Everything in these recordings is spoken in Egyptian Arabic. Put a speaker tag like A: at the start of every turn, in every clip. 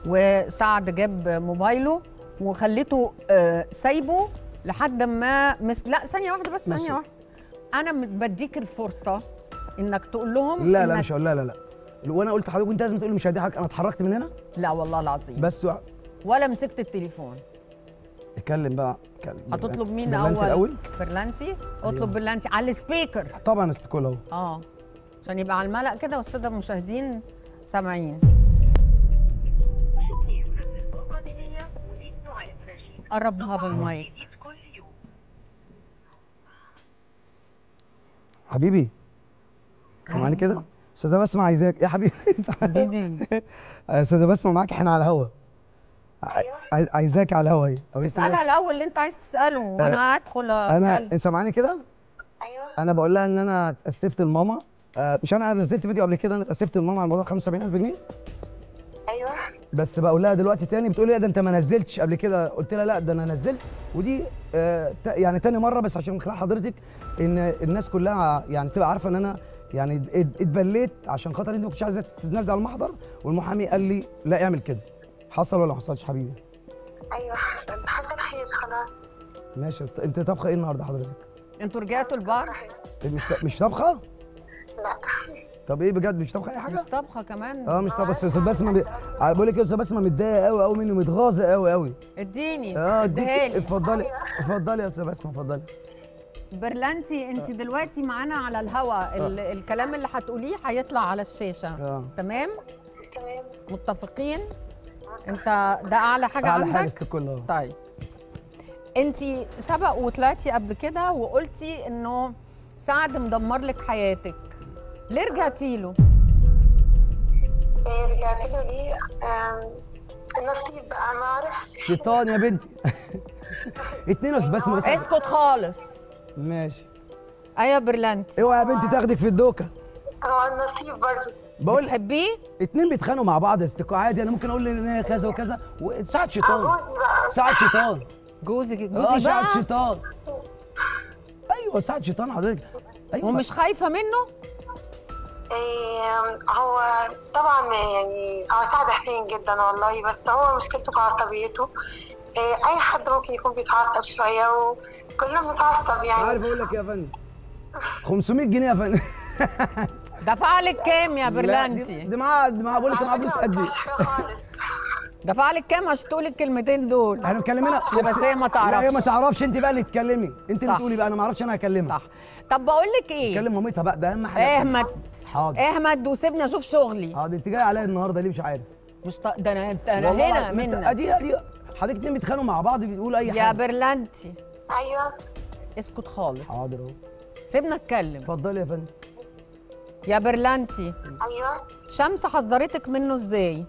A: وسعد جاب موبايله وخليته آه، سايبه لحد ما مس... لا ثانيه واحده بس
B: ماشي.
A: ثانيه واحده انا مت- بديك الفرصه انك تقول لهم
B: لا لا
A: إنك-
B: مش هقول لا لا لا وانا قلت لحضرتك وانت لازم تقول لي مش هضحك انا اتحركت من هنا
A: لا والله العظيم
B: بس و-
A: ولا مسكت التليفون
B: اتكلم بقى اتكلم
A: هتطلب مين
B: برلانتي
A: اول
B: الاول
A: برلانتي اطلب برلانتي على السبيكر
B: طبعا استكول اهو
A: اه عشان يبقى على الملأ كده والساده المشاهدين سامعين قربها بالمايك
B: حبيبي سامعني كده استاذه بسمة عايزاك يا حبيبي
A: حبيبي
B: استاذه بسمة معاك احنا على الهوا عاي- عايزاك على الهوا اهي أو أنت-
A: اسالها الاول اللي انت عايز تساله وانا هدخل
B: انا
A: أتكلم.
B: سامعاني كده
C: ايوه
B: انا بقول لها ان انا اتاسفت لماما آه، مش انا نزلت فيديو قبل كده انا اتاسفت لماما على موضوع 75000 جنيه
C: ايوه
B: بس بقول لها دلوقتي تاني بتقول لي لا ده انت ما نزلتش قبل كده قلت لها لا ده انا نزلت ودي آه تا- يعني تاني مره بس عشان من خلال حضرتك ان الناس كلها يعني تبقى عارفه ان انا يعني ات- اتبليت عشان خاطر انت ما كنتش عايزه تنزل على المحضر والمحامي قال لي لا اعمل كده حصل ولا ما حصلش حبيبي
C: ايوه حصل حصل خير خلاص
B: ماشي انت طبخه ايه النهارده حضرتك
A: انتوا رجعتوا البار
B: مش مش طبخه
C: لا
B: طب ايه بجد مش طبخه اي حاجه
A: مش طبخه كمان
B: اه مش طبخه بس استاذ بسمه بي... بقول لك ايه استاذ بسمه متضايقه قوي قوي مني متغاظه قوي قوي
A: اديني
B: اه
A: اديها
B: اديك
A: لي
B: اتفضلي اتفضلي يا استاذ بسمه اتفضلي
A: برلانتي انت دلوقتي معانا على الهوا ال- الكلام اللي هتقوليه هيطلع على الشاشه
B: اه
A: تمام
C: تمام
A: متفقين انت ده اعلى حاجه
B: اعلى حاجه
A: عندك
B: استكل اه
A: طيب انت سبق وطلعتي قبل كده وقلتي انه سعد مدمر لك حياتك ليه رجعتي له
C: إيه رجعت له ليه آم، النصيب بقى ما اعرفش
B: شيطان يا بنتي اتنين بس بسمه بس
A: اسكت خالص
B: ماشي
A: ايوه برلانتي
B: اوعى يا بنتي تاخدك في الدوكه
C: هو النصيب برضه
B: بقول
A: بتحبيه
B: اتنين بيتخانقوا مع بعض يا استكو عادي انا ممكن اقول ان هي كذا وكذا وساعد شيطان
C: جوزي بقى
B: ساعد شيطان
A: جوزي
B: اه
A: جوزي
B: ساعد
A: بقى
B: شيطان ايوه ساعد شيطان حضرتك ايوه
A: ومش خايفه منه
C: إيه هو طبعا يعني هو سعد حنين جدا والله بس هو مشكلته في عصبيته إيه اي حد ممكن يكون بيتعصب شويه وكلنا بنتعصب يعني
B: عارف اقول لك إيه يا فندم 500 جنيه يا فندم
A: دفع لك كام يا
B: لا، دي-
A: برلانتي
B: دي معاه دي معاه بقول لك معاه
C: على
B: فلوس
C: فكرة
B: قد
C: ما
B: ايه
C: بتفرقش حاجة خالص
A: دفع لك كام عشان تقولي الكلمتين دول
B: احنا مكلمينها
A: لا، بس هي ما
B: لا هي ما
A: تعرفش.
B: تعرفش انت بقى اللي تكلمي انت اللي
A: صح.
B: تقولي بقى انا ما اعرفش انا هكلمها
A: صح طب بقول لك ايه
B: كلم مامتها بقى ده اهم حاجه
A: اهمد
B: حاضر
A: اهمد وسيبني اشوف شغلي
B: حاضر انت جاي عليا النهارده ليه مش عارف
A: مش ط... ده انا انا
B: والله
A: هنا
B: العظيم انت-
A: منك
B: ادي ادي حضرتك اتنين بيتخانقوا مع بعض بيقولوا اي
A: يا
B: حاجه
A: برلانتي
C: ايوه
A: اسكت خالص
B: حاضر اهو
A: سيبنا اتكلم
B: اتفضلي يا فندم
A: يا برلانتي
C: ايوه
A: شمس حذرتك منه ازاي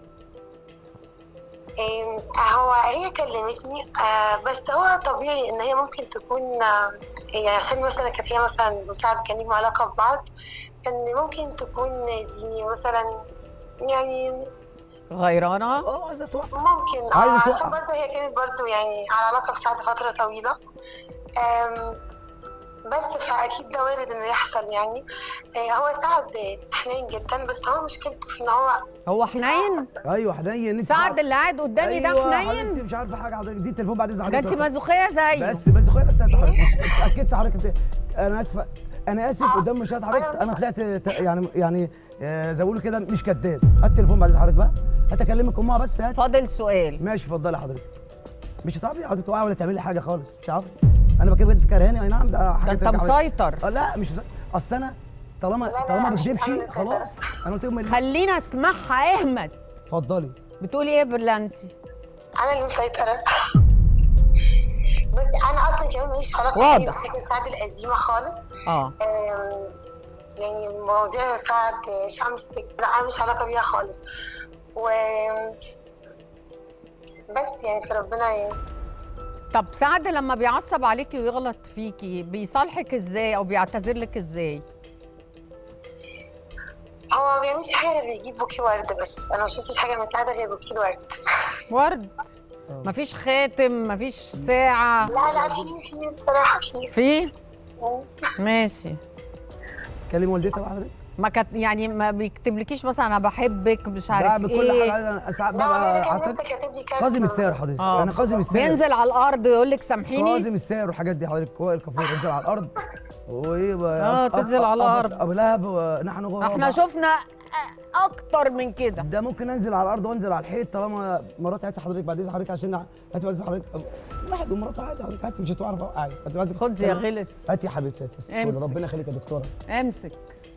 C: إيه، هو هي كلمتني آه بس هو طبيعي ان هي ممكن تكون آه يعني عشان مثلا كانت هي مثلا مساعد كان ليهم علاقه ببعض كان ممكن تكون دي مثلا يعني
A: غيرانه
B: اه عايزه توقع
C: ممكن اه
B: عايزة
C: عشان
B: توقع.
C: برضه هي كانت برضه يعني على علاقه بسعد فتره طويله آم، بس فاكيد ده وارد انه يحصل يعني آه، هو سعد حنين جدا بس هو مشكلته في ان هو
A: هو حنين
B: ايوه حنين انت
A: سعد اللي قاعد قدامي ده
B: أيوة،
A: حنين
B: حضرتك مش عارفه حاجه حضرتك دي التليفون بعد اذن
A: ده
B: حضرتك
A: انت
B: بس.
A: مازوخيه زيه
B: بس بس اخويا بس انت حضرتك مش- اتاكدت حضرتك انت انا اسف انا اسف قدام مشاهد حضرتك انا طلعت ت- يعني يعني آه، زي ما بيقولوا كده مش كداب هات التليفون بعد اذن حضرتك بقى هات اكلمك امها بس هات
A: فاضل سؤال
B: ماشي اتفضلي حضرتك مش هتعرفي حضرتك توقعي ولا تعملي لي حاجه خالص مش عارفه انا بكلمك انت كرهاني اي نعم ده حاجه
A: ده انت
B: ترجع عليك.
A: مسيطر
B: اه لا مش اصل انا طالما
C: لا،
B: طالما ما
C: مش
B: بكدبش
C: هعمل كده.
B: خلاص انا قلت لهم
A: خلينا اسمعها اهمد
B: اتفضلي
A: بتقولي ايه يا برلانتي
C: انا اللي مسيطرة بس انا اصلا كمان ماليش علاقة
A: واضح.
C: بفكرة سعد القديمة خالص
A: اه
C: آم، يعني مواضيع سعد شمس لا انا مش علاقة بيها خالص و بس يعني في ربنا يعني
A: طب سعد لما بيعصب عليكي ويغلط فيكي بيصالحك ازاي او بيعتذر لك ازاي
C: هو ما بيعملش حاجة غير بيجيب بوكي ورد بس انا ما شفتش حاجة من سعد غير بوكي الورد
A: ورد مفيش خاتم مفيش ساعة
C: لا لا في في بصراحة في
A: في ماشي
B: كلمي والدتها بقى حضرتك
A: ما كانت يعني ما بيكتبلكيش مثلا انا بحبك مش عارف
B: بعمل كل
A: ايه
B: حاجه انا ساعات
C: لا والله
B: ببقى
C: ده كان
B: أعتقد-
C: لسه كاتب لي كارت
B: كاظم الساهر حضرتك
A: آه.
B: انا كاظم الساهر
A: بينزل على الارض يقول لك سامحيني
B: كاظم الساهر والحاجات دي حضرتك هو الكافور ينزل على الارض وايه
A: آه، تنزل على الأرض.
B: ابو لهب ونحن غراب
A: احنا شفنا اكتر من كده
B: ده ممكن انزل على الارض وانزل على الحيط طالما مراتي هاتي حضرتك بعد اذن حضرتك عشان هاتي بعد اذن حضرتك واحد ومراته عادي حضرتك هاتي مش هتعرف اوقعي هاتي بعد إذن-
A: خد يا غلس
B: هاتي يا حبيبتي هاتي يا ست الكل.
A: امسك.
B: ربنا يخليك يا دكتوره
A: امسك